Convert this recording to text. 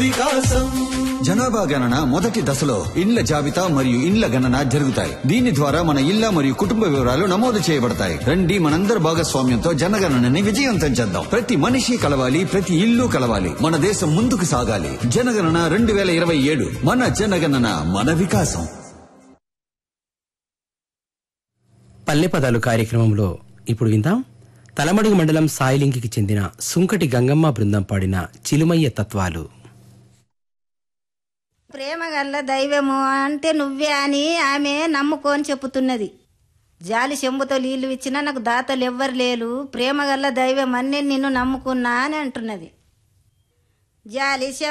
వికాసం జనాభా గణన మొదటి దశలో ఇండ్ల జాబితా మరియు ఇండ్ల గణన జరుగుతాయి దీని ద్వారా మన ఇళ్ల మరియు కుటుంబ వివరాలు నమోదు చేయబడతాయి రండి మనందరి భాగస్వామ్యంతో జనగణనని విజయవంతం చేద్దాం ప్రతి మనిషి కలవాలి ప్రతి ఇల్లు కలవాలి మన దేశం ముందుకు సాగాలి జనగణన రెండు వేల ఇరవై ఏడు మన జనగణన మన వికాసం పల్లె పదాలు కార్యక్రమంలో ఇప్పుడు విందాం తలమడుగు మండలం సాయిలింగికి చెందిన సుంకటి గంగమ్మ బృందం పాడిన చిలుమయ్య తత్వాలు ప్రేమ గల్ల దైవము అంటే నువ్వే అని ఆమె నమ్ముకొని చెప్పుతున్నది జాలి చెంబుతో నీళ్లు ఇచ్చినా నాకు దాతలు ఎవ్వరు లేరు ప్రేమ గల్ల దైవం అని నేను నిన్ను నమ్ముకున్నా అని అంటున్నది జాలి